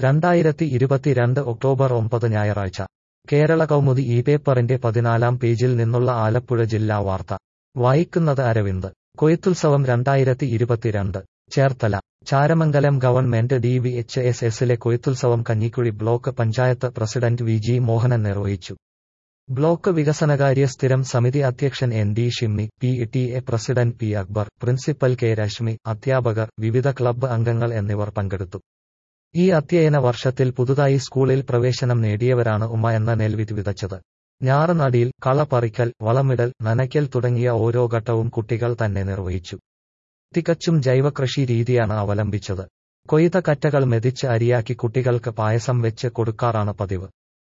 രണ്ടായിരത്തി ഇരുപത്തിരണ്ട് ഒക്ടോബർ ഒമ്പത് ഞായറാഴ്ച കേരള കൗമുദി ഈ പേപ്പറിന്റെ പതിനാലാം പേജിൽ നിന്നുള്ള ആലപ്പുഴ ജില്ലാ വാർത്ത വായിക്കുന്നത് അരവിന്ദ് കൊയ്ത്തുത്സവം രണ്ടായിരത്തി ഇരുപത്തിരണ്ട് Cherthala Charamangalam government D V H S എസിലെ കൊയ്ത്തുത്സവം Kanjikuzhi block panchayat president V G Mohanan നിർവഹിച്ചു ബ്ലോക്ക് വികസനകാര്യ സ്ഥിരം സമിതി അധ്യക്ഷൻ N D Shimmy P T A president P Akbar principal K Reshmi അധ്യാപകർ വിവിധ ക്ലബ്ബ് അംഗങ്ങൾ എന്നിവർ പങ്കെടുത്തു ഈ അധ്യയന വർഷത്തിൽ പുതുതായി സ്കൂളിൽ പ്രവേശനം നേടിയവരാണ് ഉമ്മ എന്ന നെൽവിത്ത് വിതച്ചത് ഞാറുനടിയിൽ കളപറിക്കൽ വളമിടൽ നനയ്ക്കൽ തുടങ്ങിയ ഓരോ ഘട്ടവും കുട്ടികൾ തന്നെ നിർവഹിച്ചു തികച്ചും ജൈവകൃഷി രീതിയാണ് അവലംബിച്ചത് കൊയ്ത കറ്റകൾ മെതിച്ച് അരിയാക്കി കുട്ടികൾക്ക് പായസം വെച്ച് കൊടുക്കാറാണ് പതിവ്